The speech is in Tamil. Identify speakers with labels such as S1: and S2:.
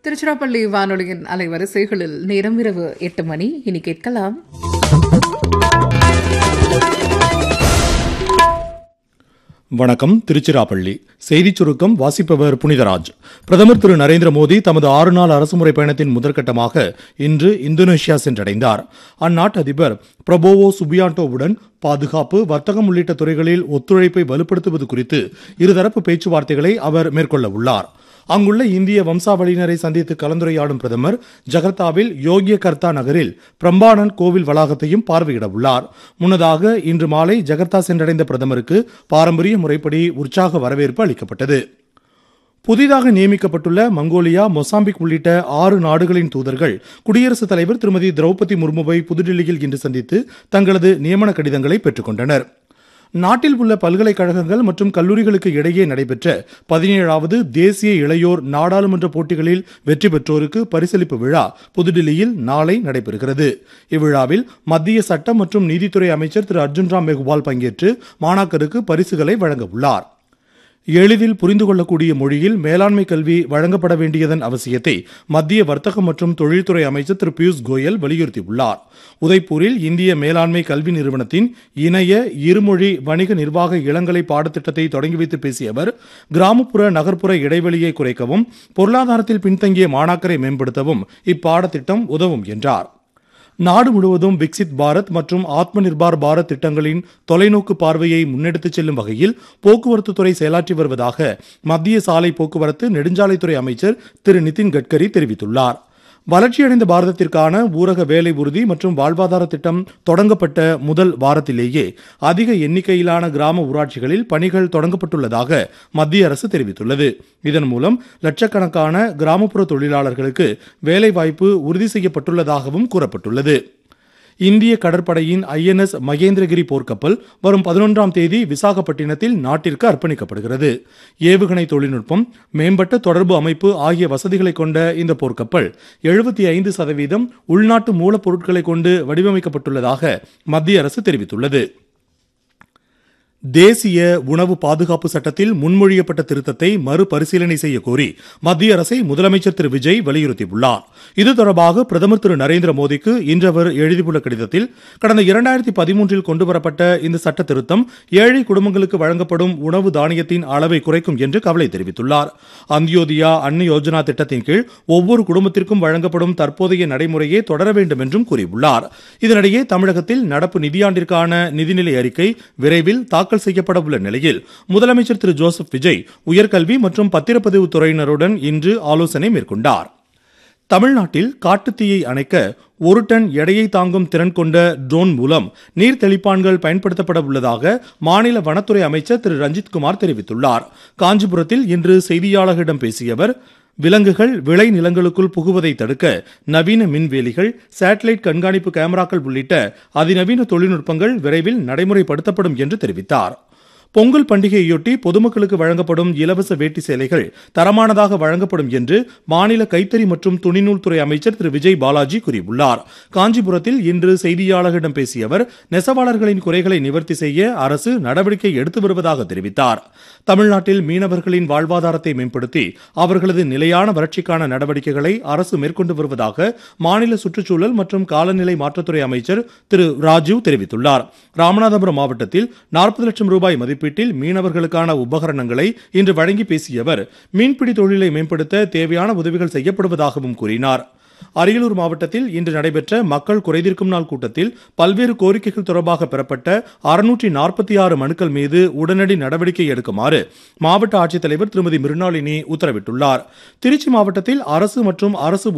S1: திருச்சிராப்பள்ளி வானொலியின் அலைவரிசைகளில் நேரம் இரவு எட்டு மணி இனி கேட்கலாம்
S2: வணக்கம் திருச்சிராப்பள்ளி செய்திச் சுருக்கம் வாசிப்பவர் புனிதராஜ் பிரதமர் திரு நரேந்திர மோடி தமது ஆறு நாள் அரசுமுறை பயணத்தின் முதற்கட்டமாக இன்று இந்தோனேஷியா சென்றடைந்தார் அந்நாட்டு அதிபர் பிரபோவோ சுபியாண்டோவுடன் பாதுகாப்பு வர்த்தகம் உள்ளிட்ட துறைகளில் ஒத்துழைப்பை வலுப்படுத்துவது குறித்து இருதரப்பு பேச்சுவார்த்தைகளை அவர் மேற்கொள்ள உள்ளார் அங்குள்ள இந்திய வம்சாவளியினரை சந்தித்து கலந்துரையாடும் பிரதமர் ஜகர்த்தாவில் யோகிய கர்த்தா நகரில் பிரம்பானன் கோவில் வளாகத்தையும் பார்வையிட உள்ளார் முன்னதாக இன்று மாலை ஜகர்த்தா சென்றடைந்த பிரதமருக்கு பாரம்பரிய முறைப்படி உற்சாக வரவேற்பு அளிக்கப்பட்டது புதிதாக நியமிக்கப்பட்டுள்ள மங்கோலியா மொசாம்பிக் உள்ளிட்ட ஆறு நாடுகளின் தூதர்கள் குடியரசுத் தலைவர் திருமதி திரௌபதி முர்முவை புதுடில்லியில் இன்று சந்தித்து தங்களது நியமன கடிதங்களை பெற்றுக்கொண்டனர் நாட்டில் உள்ள பல்கலைக்கழகங்கள் மற்றும் கல்லூரிகளுக்கு இடையே நடைபெற்ற பதினேழாவது தேசிய இளையோர் நாடாளுமன்ற போட்டிகளில் வெற்றி பெற்றோருக்கு பரிசளிப்பு விழா புதுடில்லியில் நாளை நடைபெறுகிறது இவ்விழாவில் மத்திய சட்டம் மற்றும் நீதித்துறை அமைச்சர் திரு அர்ஜுன் ராம் மெஹ்வால் பங்கேற்று மாணாக்கருக்கு பரிசுகளை வழங்க உள்ளார் எளிதில் புரிந்து கொள்ளக்கூடிய மொழியில் மேலாண்மை கல்வி வழங்கப்பட வேண்டியதன் அவசியத்தை மத்திய வர்த்தக மற்றும் தொழில்துறை அமைச்சர் திரு பியூஷ் கோயல் வலியுறுத்தியுள்ளார் உதய்பூரில் இந்திய மேலாண்மை கல்வி நிறுவனத்தின் இணைய இருமொழி வணிக நிர்வாக இளங்கலை பாடத்திட்டத்தை தொடங்கி வைத்து பேசிய அவர் கிராமப்புற நகர்ப்புற இடைவெளியை குறைக்கவும் பொருளாதாரத்தில் பின்தங்கிய மாணாக்கரை மேம்படுத்தவும் இப்பாடத்திட்டம் உதவும் என்றார் நாடு முழுவதும் விக்சித் பாரத் மற்றும் ஆத்ம நிர்பார் பாரத் திட்டங்களின் தொலைநோக்கு பார்வையை முன்னெடுத்துச் செல்லும் வகையில் போக்குவரத்து துறை செயலாற்றி வருவதாக மத்திய சாலை போக்குவரத்து நெடுஞ்சாலைத்துறை அமைச்சர் திரு நிதின் கட்கரி தெரிவித்துள்ளார் வளர்ச்சியடைந்த பாரதத்திற்கான ஊரக வேலை உறுதி மற்றும் வாழ்வாதார திட்டம் தொடங்கப்பட்ட முதல் வாரத்திலேயே அதிக எண்ணிக்கையிலான கிராம ஊராட்சிகளில் பணிகள் தொடங்கப்பட்டுள்ளதாக மத்திய அரசு தெரிவித்துள்ளது இதன் மூலம் லட்சக்கணக்கான கிராமப்புற தொழிலாளர்களுக்கு வேலைவாய்ப்பு உறுதி செய்யப்பட்டுள்ளதாகவும் கூறப்பட்டுள்ளது இந்திய கடற்படையின் ஐஎன்எஸ் மகேந்திரகிரி போர்க்கப்பல் வரும் பதினொன்றாம் தேதி விசாகப்பட்டினத்தில் நாட்டிற்கு அர்ப்பணிக்கப்படுகிறது ஏவுகணை தொழில்நுட்பம் மேம்பட்ட தொடர்பு அமைப்பு ஆகிய வசதிகளை கொண்ட இந்த போர்க்கப்பல் எழுபத்தி ஐந்து சதவீதம் உள்நாட்டு மூலப்பொருட்களை கொண்டு வடிவமைக்கப்பட்டுள்ளதாக மத்திய அரசு தெரிவித்துள்ளது தேசிய உணவு பாதுகாப்பு சட்டத்தில் முன்மொழியப்பட்ட திருத்தத்தை மறுபரிசீலனை செய்ய கோரி மத்திய அரசை முதலமைச்சர் திரு விஜய் வலியுறுத்தியுள்ளார் இது தொடர்பாக பிரதமர் திரு நரேந்திர மோடிக்கு இன்று அவர் எழுதியுள்ள கடிதத்தில் கடந்த இரண்டாயிரத்தி பதிமூன்றில் கொண்டுவரப்பட்ட இந்த சட்ட திருத்தம் ஏழை குடும்பங்களுக்கு வழங்கப்படும் உணவு தானியத்தின் அளவை குறைக்கும் என்று கவலை தெரிவித்துள்ளார் அந்தியோதியா அன்ன யோஜனா திட்டத்தின் கீழ் ஒவ்வொரு குடும்பத்திற்கும் வழங்கப்படும் தற்போதைய நடைமுறையே தொடர வேண்டும் என்றும் கூறியுள்ளார் இதனிடையே தமிழகத்தில் நடப்பு நிதியாண்டிற்கான நிதிநிலை அறிக்கை விரைவில் தாக்கல் தாக்கல் செய்யப்பட உள்ள நிலையில் முதலமைச்சர் திரு ஜோசப் விஜய் உயர்கல்வி மற்றும் பத்திரப்பதிவு துறையினருடன் இன்று ஆலோசனை மேற்கொண்டார் தமிழ்நாட்டில் காட்டுத்தீயை அணைக்க ஒரு டன் எடையை தாங்கும் திறன் கொண்ட ட்ரோன் மூலம் நீர் தெளிப்பான்கள் பயன்படுத்தப்பட உள்ளதாக மாநில வனத்துறை அமைச்சர் திரு ரஞ்சித்குமார் தெரிவித்துள்ளார் காஞ்சிபுரத்தில் இன்று செய்தியாளர்களிடம் பேசிய அவர் விலங்குகள் விளை நிலங்களுக்குள் புகுவதை தடுக்க நவீன மின்வேலிகள் சேட்டலைட் கண்காணிப்பு கேமராக்கள் உள்ளிட்ட அதிநவீன தொழில்நுட்பங்கள் விரைவில் நடைமுறைப்படுத்தப்படும் என்று தெரிவித்தார் பொங்கல் பண்டிகையொட்டி பொதுமக்களுக்கு வழங்கப்படும் இலவச வேட்டி சேலைகள் தரமானதாக வழங்கப்படும் என்று மாநில கைத்தறி மற்றும் துணிநூல் துறை அமைச்சர் திரு விஜய் பாலாஜி கூறியுள்ளார் காஞ்சிபுரத்தில் இன்று செய்தியாளர்களிடம் பேசிய அவர் நெசவாளர்களின் குறைகளை நிவர்த்தி செய்ய அரசு நடவடிக்கை எடுத்து வருவதாக தெரிவித்தார் தமிழ்நாட்டில் மீனவர்களின் வாழ்வாதாரத்தை மேம்படுத்தி அவர்களது நிலையான வளர்ச்சிக்கான நடவடிக்கைகளை அரசு மேற்கொண்டு வருவதாக மாநில சுற்றுச்சூழல் மற்றும் காலநிலை மாற்றத்துறை அமைச்சர் திரு ராஜீவ் தெரிவித்துள்ளார் ராமநாதபுரம் மாவட்டத்தில் நாற்பது லட்சம் ரூபாய் மதிப்பு மதிப்பீட்டில் மீனவர்களுக்கான உபகரணங்களை இன்று வழங்கி பேசிய அவர் மீன்பிடி தொழிலை மேம்படுத்த தேவையான உதவிகள் செய்யப்படுவதாகவும் கூறினார் அரியலூர் மாவட்டத்தில் இன்று நடைபெற்ற மக்கள் குறைதீர்க்கும் நாள் கூட்டத்தில் பல்வேறு கோரிக்கைகள் தொடர்பாக பெறப்பட்ட அறுநூற்றி நாற்பத்தி ஆறு மனுக்கள் மீது உடனடி நடவடிக்கை எடுக்குமாறு மாவட்ட ஆட்சித்தலைவர் திருமதி மிருணாளினி உத்தரவிட்டுள்ளார் திருச்சி மாவட்டத்தில் அரசு மற்றும் அரசு